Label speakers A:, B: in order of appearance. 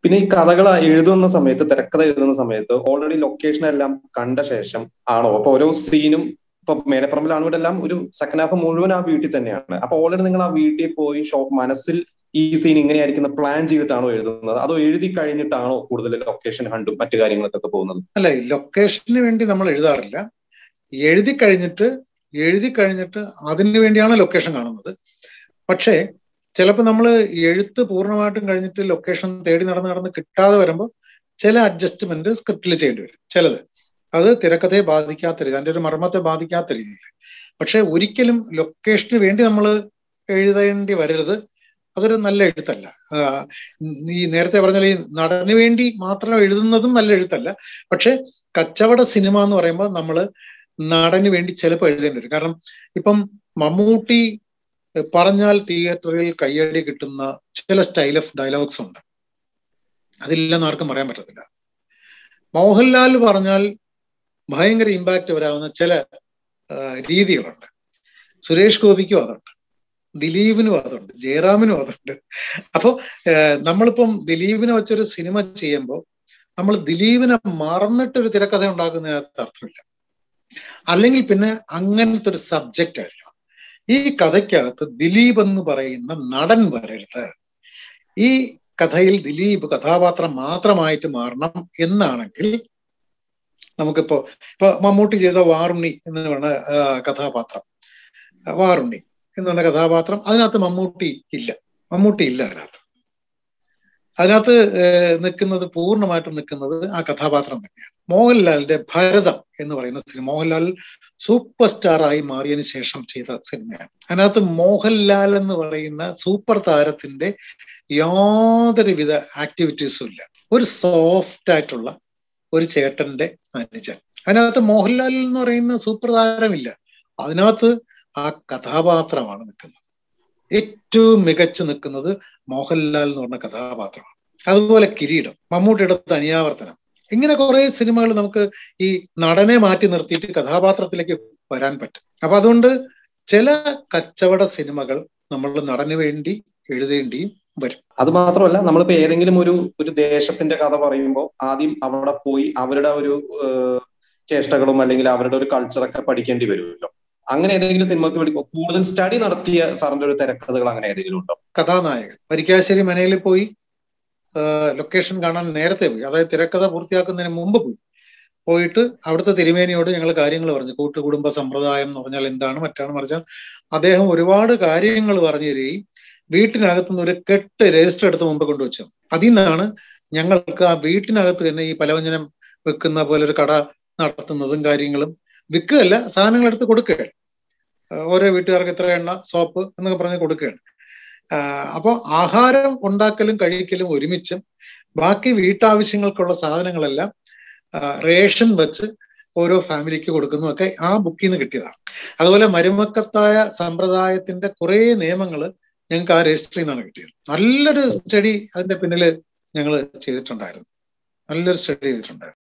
A: പിന്നെ ഈ കഥകൾ എഴുതുന്ന സമയത്ത് തിരക്കഥ എഴുതുന്ന സമയത്ത് ഓൾറെഡി ലൊക്കേഷൻ എല്ലാം കണ്ട ശേഷം ആണോ അപ്പൊ ഓരോ സീനും ഇപ്പൊ മേലപ്പറമ്പിലാണ് ഇവിടെ എല്ലാം ഒരു സെക്കൻഡ് ഹാഫ് മുഴുവൻ ആ വീട്ടിൽ തന്നെയാണ് അപ്പൊ ഓൾറെഡി നിങ്ങൾ ആ വീട്ടിൽ പോയി ഷോ മനസ്സിൽ ഈ സീൻ ഇങ്ങനെയായിരിക്കുന്ന പ്ലാൻ ചെയ്തിട്ടാണോ എഴുതുന്നത് അതോ എഴുതി കഴിഞ്ഞിട്ടാണോ കൂടുതൽ ലൊക്കേഷൻ ഹണ്ടും മറ്റു കാര്യങ്ങൾക്കൊക്കെ പോകുന്നത്
B: അല്ല ലൊക്കേഷന് വേണ്ടി നമ്മൾ എഴുതാറില്ല എഴുതി കഴിഞ്ഞിട്ട് എഴുതി കഴിഞ്ഞിട്ട് അതിനു വേണ്ടിയാണ് ലൊക്കേഷൻ കാണുന്നത് പക്ഷേ ചിലപ്പോൾ നമ്മൾ എഴുത്ത് പൂർണ്ണമായിട്ടും കഴിഞ്ഞിട്ട് ലൊക്കേഷൻ തേടി നടന്ന് നടന്ന് കിട്ടാതെ വരുമ്പോൾ ചില അഡ്ജസ്റ്റ്മെന്റ് സ്ക്രിപ്റ്റിൽ ചെയ്യേണ്ടി വരും ചിലത് അത് തിരക്കഥയെ ബാധിക്കാത്ത രീതി അതിന്റെ ഒരു മർമ്മത്തെ ബാധിക്കാത്ത രീതിയിൽ പക്ഷെ ഒരിക്കലും ലൊക്കേഷന് വേണ്ടി നമ്മൾ എഴുതേണ്ടി വരരുത് അതൊരു നല്ല എഴുത്തല്ല ഈ നേരത്തെ പറഞ്ഞാൽ ഈ നടന് വേണ്ടി മാത്രം എഴുതുന്നതും നല്ല എഴുത്തല്ല പക്ഷെ കച്ചവട സിനിമ എന്ന് പറയുമ്പോൾ നമ്മൾ നടന് വേണ്ടി ചിലപ്പോൾ എഴുതേണ്ടി വരും കാരണം ഇപ്പം മമ്മൂട്ടി പറഞ്ഞാൽ തിയേറ്ററിൽ കയ്യടി കിട്ടുന്ന ചില സ്റ്റൈൽ ഓഫ് ഡയലോഗ്സ് ഉണ്ട് അതില്ലെന്ന് ആർക്കും പറയാൻ പറ്റത്തില്ല മോഹൻലാൽ പറഞ്ഞാൽ ഭയങ്കര ഇമ്പാക്റ്റ് വരാവുന്ന ചില രീതികളുണ്ട് സുരേഷ് ഗോപിക്കും അതുണ്ട് ദിലീപിനും അതുണ്ട് ജയറാമിനും അതുണ്ട് അപ്പോ നമ്മളിപ്പം ദിലീപിനെ വെച്ചൊരു സിനിമ ചെയ്യുമ്പോൾ നമ്മൾ ദിലീപിനെ മറന്നിട്ടൊരു തിരക്കഥ ഉണ്ടാക്കുന്നതിനകത്ത് അർത്ഥമില്ല അല്ലെങ്കിൽ പിന്നെ അങ്ങനത്തെ ഒരു സബ്ജക്റ്റ് ആയിരിക്കണം ഈ കഥയ്ക്കകത്ത് ദിലീപ് എന്ന് പറയുന്ന നടൻ വരരുത് ഈ കഥയിൽ ദിലീപ് കഥാപാത്രം മാത്രമായിട്ട് മാറണം എന്നാണെങ്കിൽ നമുക്കിപ്പോ ഇപ്പൊ മമ്മൂട്ടി ചെയ്ത വാറുണ്ണി എന്ന് പറഞ്ഞ കഥാപാത്രം വാറുണ്ണി എന്ന് പറഞ്ഞ കഥാപാത്രം അതിനകത്ത് മമ്മൂട്ടി ഇല്ല മമ്മൂട്ടി ഇല്ല അതിനകത്ത് അതിനകത്ത് നിൽക്കുന്നത് പൂർണ്ണമായിട്ടും നിൽക്കുന്നത് ആ കഥാപാത്രം തന്നെയാണ് മോഹൻലാലിന്റെ ഭരതം എന്ന് പറയുന്ന സിനിമ മോഹൻലാൽ സൂപ്പർ സ്റ്റാർ ആയി മാറിയതിനു ശേഷം ചെയ്ത സിനിമയാണ് അതിനകത്ത് മോഹൻലാൽ എന്ന് പറയുന്ന സൂപ്പർ താരത്തിന്റെ യാതൊരുവിധ ആക്ടിവിറ്റീസും ഇല്ല ഒരു സോഫ്റ്റ് ആയിട്ടുള്ള ഒരു ചേട്ടന്റെ അനുജൻ അതിനകത്ത് മോഹൻലാൽ എന്ന് പറയുന്ന സൂപ്പർ താരമില്ല അതിനകത്ത് ആ കഥാപാത്രമാണ് നിൽക്കുന്നത് ഏറ്റവും മികച്ചു നിൽക്കുന്നത് മോഹൻലാൽ എന്ന് പറഞ്ഞ കഥാപാത്രമാണ് അതുപോലെ കിരീടം മമ്മൂട്ടിയുടെ തനിയാവർത്തനം ഇങ്ങനെ കുറെ സിനിമകൾ നമുക്ക് ഈ നടനെ മാറ്റി നിർത്തിയിട്ട് കഥാപാത്രത്തിലേക്ക് വരാൻ പറ്റും അപ്പൊ അതുകൊണ്ട് ചില കച്ചവട സിനിമകൾ നമ്മൾ നടന് വേണ്ടി എഴുതേണ്ടിയും വരും
A: അത് മാത്രമല്ല നമ്മളിപ്പോ ഏതെങ്കിലും ഒരു ഒരു ദേശത്തിന്റെ കഥ പറയുമ്പോൾ ആദ്യം അവിടെ പോയി അവരുടെ ഒരു ചേഷ്ടകളും അല്ലെങ്കിൽ അവരുടെ ഒരു കൾച്ചറൊക്കെ പഠിക്കേണ്ടി വരുമല്ലോ അങ്ങനെ ഏതെങ്കിലും സിനിമക്ക് വേണ്ടി കൂടുതൽ സ്റ്റഡി നടത്തിയ സാറിന്റെ ഒരു തിരക്കഥകൾ അങ്ങനെ ഏതെങ്കിലും ഉണ്ടോ
B: കഥാനായകൻ വരിക്കാശ്ശേരി മനയിൽ പോയി ലൊക്കേഷൻ കാണാൻ നേരത്തെ പോയി അതായത് തിരക്കഥ പൂർത്തിയാക്കുന്നതിന് മുമ്പ് പോയി പോയിട്ട് അവിടുത്തെ തിരുമേനിയോട് ഞങ്ങൾ കാര്യങ്ങൾ പറഞ്ഞു കൂട്ടുകുടുംബ സമ്പ്രദായം എന്ന് പറഞ്ഞാൽ എന്താണ് മറ്റാണ് മറിച്ചാൽ അദ്ദേഹം ഒരുപാട് കാര്യങ്ങൾ പറഞ്ഞു തരികയും വീട്ടിനകത്തുനിന്ന് ഒരു കെട്ട് രജിസ്റ്റർ എടുത്ത് മുമ്പ് കൊണ്ടുവച്ചു അതിൽ നിന്നാണ് ഞങ്ങൾക്ക് ആ വീട്ടിനകത്ത് തന്നെ ഈ പലവ്യഞ്ജനം വെക്കുന്ന പോലെ ഒരു കട നടത്തുന്നതും കാര്യങ്ങളും വിൽക്കുകയല്ല സാധനങ്ങൾ എടുത്ത് കൊടുക്കുകയാണ് ഓരോ വീട്ടുകാർക്ക് ഇത്ര എണ്ണ സോപ്പ് എന്നൊക്കെ പറഞ്ഞ് കൊടുക്കുകയാണ് അപ്പോൾ ആഹാരം ഉണ്ടാക്കലും കഴിക്കലും ഒരുമിച്ചും ബാക്കി വീട്ടാവശ്യങ്ങൾക്കുള്ള സാധനങ്ങളെല്ലാം റേഷൻ വെച്ച് ഓരോ ഫാമിലിക്ക് കൊടുക്കുന്നു ഒക്കെ ആ ബുക്കിൽ നിന്ന് കിട്ടിയതാണ് അതുപോലെ മരുമക്കത്തായ സമ്പ്രദായത്തിന്റെ കുറെ നിയമങ്ങൾ ഞങ്ങൾക്ക് ആ രജിസ്റ്ററിൽ നിന്നാണ് കിട്ടിയത് നല്ലൊരു സ്റ്റഡി അതിന്റെ പിന്നിൽ ഞങ്ങൾ ചെയ്തിട്ടുണ്ടായിരുന്നു നല്ലൊരു സ്റ്റഡി ചെയ്തിട്ടുണ്ടായിരുന്നു